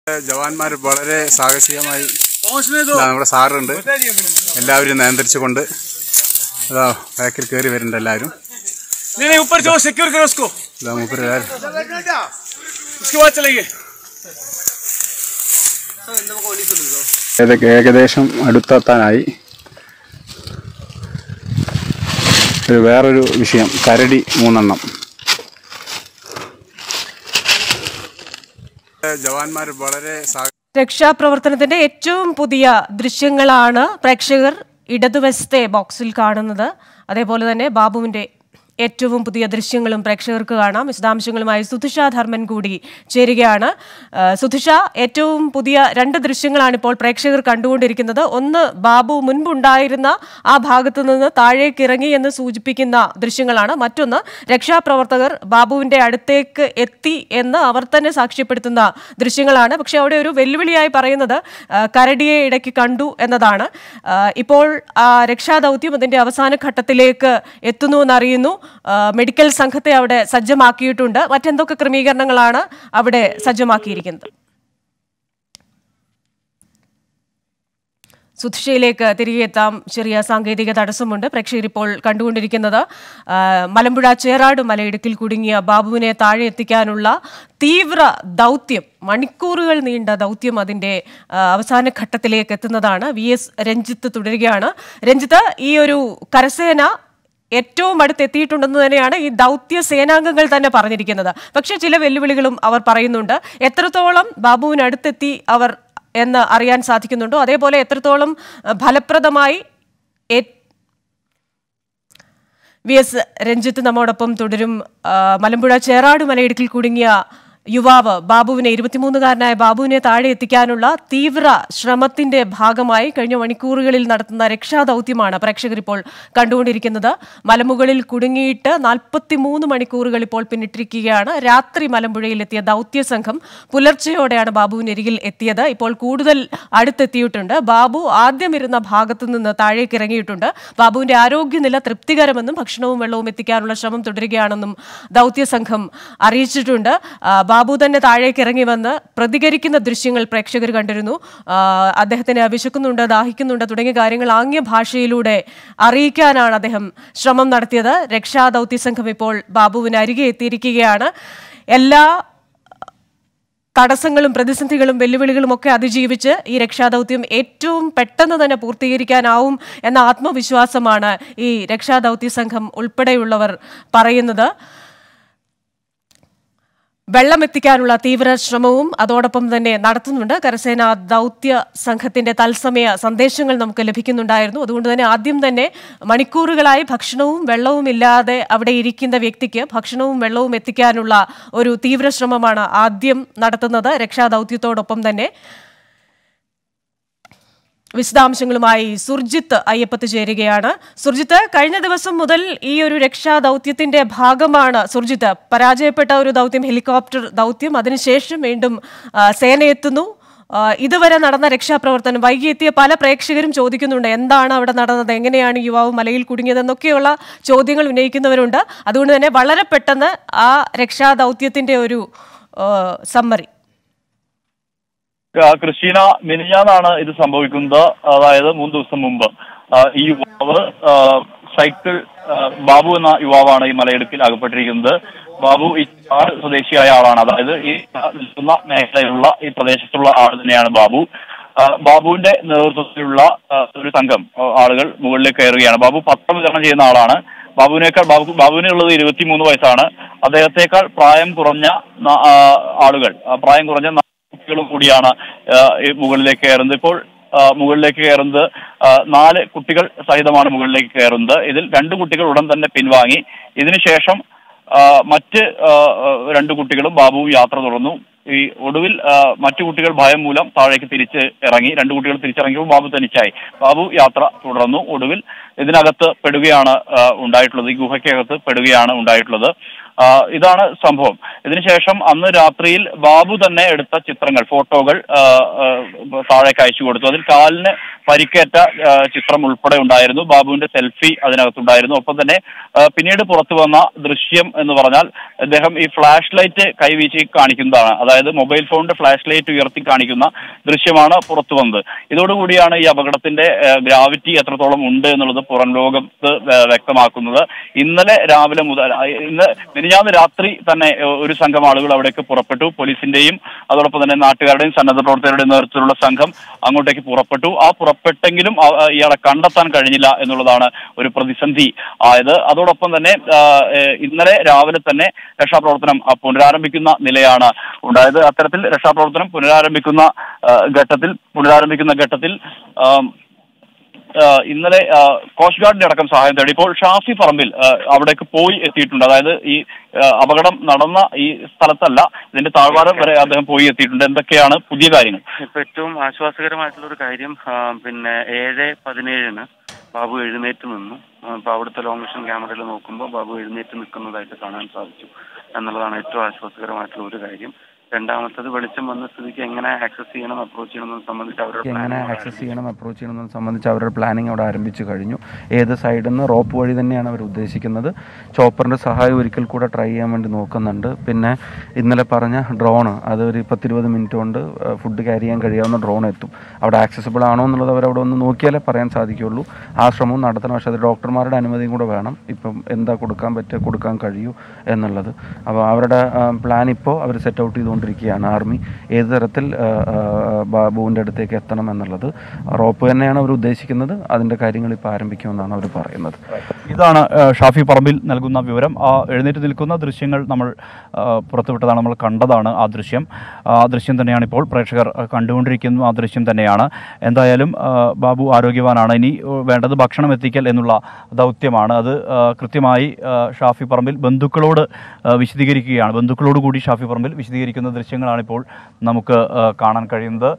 ജവാന്മാർ വളരെ സാഹസികമായി ഇതാ നമ്മുടെ സാറുണ്ട് എല്ലാവരും നിയന്ത്രിച്ചുകൊണ്ട് അതാ ബാക്കിൽ കയറി വരുന്നുണ്ട് എല്ലാവരും नहीं नहीं ऊपर जाओ सिक्योर करो उसको ഇതാ മൂപ്പര് എല്ലാവരും उसके बाद चलेंगे ഏതൊക്കെ ഏകദേശം അടുത്തെത്താനായി ഒരു വേറൊരു വിഷയം കരടി മൂന്നെണ്ണം ജവാന്മാർ വളരെ സാ രക്ഷാപ്രവർത്തനത്തിന്റെ ഏറ്റവും പുതിയ ദൃശ്യങ്ങളാണ് പ്രേക്ഷകർ ഇടതുവശത്തെ ബോക്സിൽ കാണുന്നത് അതേപോലെ തന്നെ ബാബുവിന്റെ ഏറ്റവും പുതിയ ദൃശ്യങ്ങളും പ്രേക്ഷകർക്ക് കാണാം വിശദാംശങ്ങളുമായി സുധിഷ ധർമ്മൻ കൂടി ചേരുകയാണ് ആ, സുധിഷ ഏറ്റവും പുതിയ രണ്ട് ദൃശ്യങ്ങളാണ് ഇപ്പോൾ പ്രേക്ഷകർ കണ്ടുകൊണ്ടിരിക്കുന്നത് ഒന്ന് ബാബു മുൻപുണ്ടായിരുന്ന ആ ഭാഗത്തു നിന്ന് താഴേക്ക് ഇറങ്ങി എന്ന് സൂചിപ്പിക്കുന്ന ദൃശ്യങ്ങളാണ് മറ്റൊന്ന് രക്ഷാപ്രവർത്തകർ ബാബുവിന്റെ അടുത്തേക്ക് എത്തി എന്ന് അവർ തന്നെ സാക്ഷ്യപ്പെടുത്തുന്ന ദൃശ്യങ്ങളാണ് പക്ഷെ അവിടെ ഒരു വെല്ലുവിളിയായി പറയുന്നത് ആ, കരടിയെ ഇടയ്ക്ക് കണ്ടു എന്നതാണ് ആ, ഇപ്പോൾ ആ രക്ഷാദൗത്യം അതിന്റെ അവസാന ഘട്ടത്തിലേക്ക് എത്തുന്നു എന്നറിയുന്നു ആ, മെഡിക്കൽ സംഘത്തെ അവിടെ സജ്ജമാക്കിയിട്ടുണ്ട് മറ്റെന്തൊക്കെ ക്രമീകരണങ്ങളാണ് അവിടെ സജ്ജമാക്കിയിരിക്കുന്നത് സുധിഷയിലേക്ക് തിരികെ എത്താം ചെറിയ സാങ്കേതിക തടസ്സമുണ്ട് പ്രേക്ഷകർ ഇപ്പോൾ കണ്ടുകൊണ്ടിരിക്കുന്നത് ആ, മലമ്പുഴ ചേറാട് മലയിടുക്കിൽ കുടുങ്ങിയ ബാബുവിനെ താഴെ എത്തിക്കാനുള്ള തീവ്ര ദൗത്യം മണിക്കൂറുകൾ നീണ്ട ദൗത്യം അതിന്റെ ആ, അവസാന ഘട്ടത്തിലേക്ക് എത്തുന്നതാണ് വി എസ് രഞ്ജിത്ത് തുടരുകയാണ് രഞ്ജിത്ത് ഈ ഒരു കരസേന ഏറ്റവും അടുത്ത് എത്തിയിട്ടുണ്ടെന്ന് തന്നെയാണ് ഈ ദൗത്യ സേനാംഗങ്ങൾ തന്നെ പറഞ്ഞിരിക്കുന്നത് പക്ഷേ ചില വെല്ലുവിളികളും അവർ പറയുന്നുണ്ട് എത്രത്തോളം ബാബുവിനടുത്തെത്തി അവർ എന്ന് അറിയാൻ സാധിക്കുന്നുണ്ടോ അതേപോലെ എത്രത്തോളം അഹ്, ഫലപ്രദമായി ഏ- വി എസ് രഞ്ജിത്ത് നമ്മോടൊപ്പം തുടരും ആ, മലമ്പുഴ ചേറാട് മലയിടുക്കിൽ കുടുങ്ങിയ യുവാവ് ബാബുവിനെ ഇരുപത്തിമൂന്നുകാരനായ ബാബുവിനെ താഴെ എത്തിക്കാനുള്ള തീവ്ര ശ്രമത്തിന്റെ ഭാഗമായി കഴിഞ്ഞ മണിക്കൂറുകളിൽ നടത്തുന്ന രക്ഷാദൗത്യമാണ് പ്രേക്ഷകർ ഇപ്പോൾ കണ്ടുകൊണ്ടിരിക്കുന്നത് മലമുകളിൽ കുടുങ്ങിയിട്ട് നാൽപ്പത്തിമൂന്ന് മണിക്കൂറുകൾ ഇപ്പോൾ പിന്നിട്ടിരിക്കുകയാണ് രാത്രി മലമ്പുഴയിൽ എത്തിയ ദൗത്യ സംഘം പുലർച്ചെയോടെയാണ് ബാബുവിനരികിൽ എത്തിയത് ഇപ്പോൾ കൂടുതൽ അടുത്തെത്തിയിട്ടുണ്ട് ബാബു ആദ്യം ഇരുന്ന ഭാഗത്തു നിന്ന് താഴേക്ക് ഇറങ്ങിയിട്ടുണ്ട് ബാബുവിന്റെ ആരോഗ്യനില തൃപ്തികരമെന്നും ഭക്ഷണവും വെള്ളവും എത്തിക്കാനുള്ള ശ്രമം തുടരുകയാണെന്നും ദൗത്യ സംഘം അറിയിച്ചിട്ടുണ്ട് ആ, ബാബു തന്നെ താഴേക്ക് ഇറങ്ങി വന്ന് പ്രതികരിക്കുന്ന ദൃശ്യങ്ങൾ പ്രേക്ഷകർ കണ്ടിരുന്നു ആ, അദ്ദേഹത്തിന് വിശക്കുന്നുണ്ട് ദാഹിക്കുന്നുണ്ട് തുടങ്ങിയ കാര്യങ്ങൾ ആംഗ്യ ഭാഷയിലൂടെ അറിയിക്കാനാണ് അദ്ദേഹം ശ്രമം നടത്തിയത് രക്ഷാ ദൗത്യ സംഘം ഇപ്പോൾ ബാബുവിന് അരികെ എത്തിയിരിക്കുകയാണ് എല്ലാ തടസ്സങ്ങളും പ്രതിസന്ധികളും വെല്ലുവിളികളും ഒക്കെ അതിജീവിച്ച് ഈ രക്ഷാദൗത്യം ഏറ്റവും പെട്ടെന്ന് തന്നെ പൂർത്തീകരിക്കാനാവും എന്ന ആത്മവിശ്വാസമാണ് ഈ രക്ഷാദൗത്യ സംഘം ഉൾപ്പെടെയുള്ളവർ പറയുന്നത് വെള്ളം എത്തിക്കാനുള്ള തീവ്ര ശ്രമവും അതോടൊപ്പം തന്നെ നടത്തുന്നുണ്ട് കരസേന ദൗത്യ സംഘത്തിന്റെ തത്സമയ സന്ദേശങ്ങൾ നമുക്ക് ലഭിക്കുന്നുണ്ടായിരുന്നു അതുകൊണ്ട് തന്നെ ആദ്യം തന്നെ മണിക്കൂറുകളായി ഭക്ഷണവും വെള്ളവും ഇല്ലാതെ അവിടെ ഇരിക്കുന്ന വ്യക്തിക്ക് ഭക്ഷണവും വെള്ളവും എത്തിക്കാനുള്ള ഒരു തീവ്ര ശ്രമമാണ് ആദ്യം നടത്തുന്നത് രക്ഷാദൗത്യത്തോടൊപ്പം തന്നെ വിശദാംശങ്ങളുമായി സുർജിത്ത് അയ്യപ്പത്ത് ചേരുകയാണ് സുർജിത്ത് കഴിഞ്ഞ ദിവസം മുതൽ ഈ ഒരു രക്ഷാ ദൗത്യത്തിന്റെ ഭാഗമാണ് സുർജിത്ത് പരാജയപ്പെട്ട ഒരു ദൗത്യം ഹെലികോപ്റ്റർ ദൗത്യം അതിനുശേഷം വീണ്ടും ആ, സേന എത്തുന്നു ആ, ഇതുവരെ നടന്ന രക്ഷാപ്രവർത്തനം വൈകി എത്തിയ പല പ്രേക്ഷകരും ചോദിക്കുന്നുണ്ട് എന്താണ് അവിടെ നടന്നത് എങ്ങനെയാണ് യുവാവ് മലയിൽ കുടുങ്ങിയതെന്നൊക്കെയുള്ള ചോദ്യങ്ങൾ ഉന്നയിക്കുന്നവരുണ്ട് അതുകൊണ്ട് തന്നെ വളരെ പെട്ടെന്ന് ആ രക്ഷാ ദൗത്യത്തിന്റെ ഒരു സമ്മറി ആ, ക്രിസ്റ്റീന മിനിഞ്ഞാന്നാണ് ഇത് സംഭവിക്കുന്നത് അതായത് മൂന്ന് ദിവസം മുമ്പ് ആ, ഈ യുവാവ് ആ, സൈക്കിൾ ആ, ബാബു എന്ന യുവാവാണ് ഈ മലയിടുക്കിൽ അകപ്പെട്ടിരിക്കുന്നത് ബാബു ഈ ചാട് സ്വദേശിയായ ആളാണ് അതായത് ഈ നിൽക്കുന്ന മേഖലയിലുള്ള ഈ പ്രദേശത്തുള്ള ആൾ തന്നെയാണ് ബാബു ആ, ബാബുവിന്റെ നേതൃത്വത്തിലുള്ള ആ, ഒരു സംഘം ആ, ആളുകൾ മുകളിലേക്ക് കയറുകയാണ് ബാബു പത്രം വിതരണം ചെയ്യുന്ന ആളാണ് ബാബുവിനേക്കാൾ ബാബു ബാബുവിനുള്ളത് ഇരുപത്തിമൂന്ന് വയസ്സാണ് അദ്ദേഹത്തെക്കാൾ പ്രായം കുറഞ്ഞ ന- ആ, ആളുകൾ ആ, പ്രായം കുറഞ്ഞ നാല് കുട്ടികളും കൂടിയാണ് ആ, ഈ മുകളിലേക്ക് കയറുന്നത് ഇപ്പോൾ ആ, മുകളിലേക്ക് കയറുന്നത് ആ, നാല് കുട്ടികൾ സഹിതമാണ് മുകളിലേക്ക് കയറുന്നത് ഇതിൽ രണ്ട് കുട്ടികൾ ഉടൻ തന്നെ പിൻവാങ്ങി ഇതിനുശേഷം ആ, മറ്റ് ആ, ആ, രണ്ട് കുട്ടികളും ബാബുവും യാത്ര തുടർന്നു ഈ ഒടുവിൽ ആ, മറ്റു കുട്ടികൾ ഭയം മൂലം താഴേക്ക് തിരിച്ച് ഇറങ്ങി രണ്ട് കുട്ടികൾ തിരിച്ചിറങ്ങിയപ്പോൾ ബാബു തനിച്ചായി ബാബു യാത്ര തുടർന്നു ഒടുവിൽ ഇതിനകത്ത് പെടുകയാണ് ആ, ഉണ്ടായിട്ടുള്ളത് ഈ ഗുഹയ്ക്കകത്ത് പെടുകയാണ് ഉണ്ടായിട്ടുള്ളത് ആ, ഇതാണ് സംഭവം ഇതിനുശേഷം അന്ന് രാത്രിയിൽ ബാബു തന്നെ എടുത്ത ചിത്രങ്ങൾ ഫോട്ടോകൾ ആ, ആ, താഴേക്ക് അയച്ചു കൊടുത്തു അതിൽ കാലിന് പരിക്കേറ്റ ആ, ചിത്രം ഉൾപ്പെടെ ഉണ്ടായിരുന്നു ബാബുവിന്റെ സെൽഫി അതിനകത്തുണ്ടായിരുന്നു ഒപ്പം തന്നെ ആ, പിന്നീട് പുറത്തു വന്ന ദൃശ്യം എന്ന് പറഞ്ഞാൽ അദ്ദേഹം ഈ ഫ്ലാഷ് ലൈറ്റ് കൈവീശി കാണിക്കുന്നതാണ് അതായത് മൊബൈൽ ഫോണിന്റെ ഫ്ലാഷ് ലൈറ്റ് ഉയർത്തി കാണിക്കുന്ന ദൃശ്യമാണ് പുറത്തു വന്നത് ഇതോടുകൂടിയാണ് ഈ അപകടത്തിന്റെ ഗ്രാവിറ്റി എത്രത്തോളം ഉണ്ട് എന്നുള്ളത് പുറം ലോകത്ത് ആ, വ്യക്തമാക്കുന്നത് ഇന്നലെ രാവിലെ മുതൽ ആ, ഇന്ന് മിനിഞ്ഞാന്ന് രാത്രി തന്നെ ആ, ഒരു സംഘം ആളുകൾ അവിടേക്ക് പുറപ്പെട്ടു പോലീസിന്റെയും അതോടൊപ്പം തന്നെ നാട്ടുകാരുടെയും സന്നദ്ധ പ്രവർത്തകരുടെയും നേതൃത്വത്തിലുള്ള സംഘം അങ്ങോട്ടേക്ക് പുറപ്പെട്ടു ആ പുറപ്പെട്ടെങ്കിലും ആ, ആ, ഇയാളെ കണ്ടെത്താൻ കഴിഞ്ഞില്ല എന്നുള്ളതാണ് ഒരു പ്രതിസന്ധി ആയത് അതോടൊപ്പം തന്നെ ആ, ഏ, ഇന്നലെ രാവിലെ തന്നെ രക്ഷാപ്രവർത്തനം ആ, പുനരാരംഭിക്കുന്ന നിലയാണ് ഉണ്ടായത് അത്തരത്തിൽ രക്ഷാപ്രവർത്തനം പുനരാരംഭിക്കുന്ന ആ, ഘട്ടത്തിൽ പുനരാരംഭിക്കുന്ന ഘട്ടത്തിൽ ആം, ആ, ഇന്നലെ ആ, കോസ്റ്റ് ഗാർഡിന്റെ അടക്കം സഹായം തേടി ഇപ്പോൾ ഷാഫി പറമ്പിൽ ആ, അവിടേക്ക് പോയി എത്തിയിട്ടുണ്ട് അതായത് ഈ ആ, അപകടം നടന്ന ഈ സ്ഥലത്തല്ല ഇതിന്റെ താഴ്വാരം വരെ അദ്ദേഹം പോയി എത്തിയിട്ടുണ്ട് എന്തൊക്കെയാണ് പുതിയ കാര്യങ്ങൾ ഇപ്പൊ ഏറ്റവും ആശ്വാസകരമായിട്ടുള്ള ഒരു കാര്യം ആ, പിന്നെ ഏഴ് പതിനേഴിന് ബാബു എഴുന്നേറ്റ് നിന്നു ആ, അപ്പൊ അവിടുത്തെ ലോങ് വിഷൻ ക്യാമറയിൽ നോക്കുമ്പോൾ ബാബു എഴുന്നേറ്റ് നിൽക്കുന്നതായിട്ട് കാണാൻ സാധിച്ചു എന്നുള്ളതാണ് ഏറ്റവും ആശ്വാസകരമായിട്ടുള്ള ഒരു കാര്യം രണ്ടാമത്തത് വെളിച്ചം വന്ന സ്ഥിതിക്ക് എങ്ങനെ ആക്സസ് ചെയ്യണം അപ്രോച്ച് ചെയ്യണം എന്നത് സംബന്ധിച്ച് അവരുടെ എങ്ങനെ planning ആക്സസ് ചെയ്യണം അപ്രോച്ച് ചെയ്യണം എന്നത് സംബന്ധിച്ച് അവരുടെ പ്ലാനിങ് അവിടെ ആരംഭിച്ചു കഴിഞ്ഞു ഏത് സൈഡിൽ നിന്ന് റോപ്പ് വഴി തന്നെയാണ് അവർ ഉദ്ദേശിക്കുന്നത് ചോപ്പറിൻ്റെ സഹായം ഒരിക്കൽ കൂടെ ട്രൈ ചെയ്യാൻ വേണ്ടി നോക്കുന്നുണ്ട് പിന്നെ ഇന്നലെ പറഞ്ഞ ഡ്രോണ് അത് ഒരു പത്തിരുപത് മിനിറ്റ് കൊണ്ട് ഫുഡ് ക്യാരി ചെയ്യാൻ കഴിയാവുന്ന ഡ്രോൺ എത്തും അവിടെ ആക്സസിബിൾ ആണോ എന്നുള്ളത് അവർ അവിടെ ഒന്ന് നോക്കിയാലേ പറയാൻ സാധിക്കുള്ളൂ ആ ശ്രമവും നടത്തണം പക്ഷേ അത് ഡോക്ടർമാരുടെ അനുമതിയും കൂടെ വേണം ഇപ്പം എന്താ കൊടുക്കാൻ പറ്റുക കൊടുക്കാൻ കഴിയൂ എന്നുള്ളത് അപ്പോൾ അവരുടെ പ്ലാൻ ഇപ്പോൾ അവർ സെറ്റ് ഔട്ട് ചെയ്തുകൊണ്ടിരിക്കുകയാണ് ആർമി ഏത് തരത്തിൽ ആ, ആ, ബാബുവിൻ്റെ അടുത്തേക്ക് എത്തണം എന്നുള്ളത് റോപ്പ് തന്നെയാണ് അവർ ഉദ്ദേശിക്കുന്നത് അതിൻ്റെ കാര്യങ്ങൾ ഇപ്പോൾ ആരംഭിക്കുമെന്നാണ് അവർ പറയുന്നത് ഇതാണ് ആ, ഷാഫി പറമ്പിൽ നൽകുന്ന വിവരം ആ എഴുന്നേറ്റ് നിൽക്കുന്ന ദൃശ്യങ്ങൾ നമ്മൾ ആ, പുറത്തുവിട്ടതാണ് നമ്മൾ കണ്ടതാണ് ആ ദൃശ്യം ആ ദൃശ്യം തന്നെയാണ് ഇപ്പോൾ പ്രേക്ഷകർ ആ, കണ്ടുകൊണ്ടിരിക്കുന്നു ആ ദൃശ്യം തന്നെയാണ് എന്തായാലും ആ, ബാബു ആരോഗ്യവാനാണ് ഇനി ആ, വേണ്ടത് ഭക്ഷണം എത്തിക്കൽ എന്നുള്ള ദൗത്യമാണ് അത് ആ, കൃത്യമായി ആ, ഷാഫി പറമ്പിൽ ബന്ധുക്കളോട് ആ, വിശദീകരിക്കുകയാണ് ബന്ധുക്കളോട് കൂടി ഷാഫി പറമ്പിൽ വിശദീകരിക്കുന്ന ദൃശ്യങ്ങളാണ് ഇപ്പോൾ നമുക്ക് ആ, കാണാൻ കഴിയുന്നത്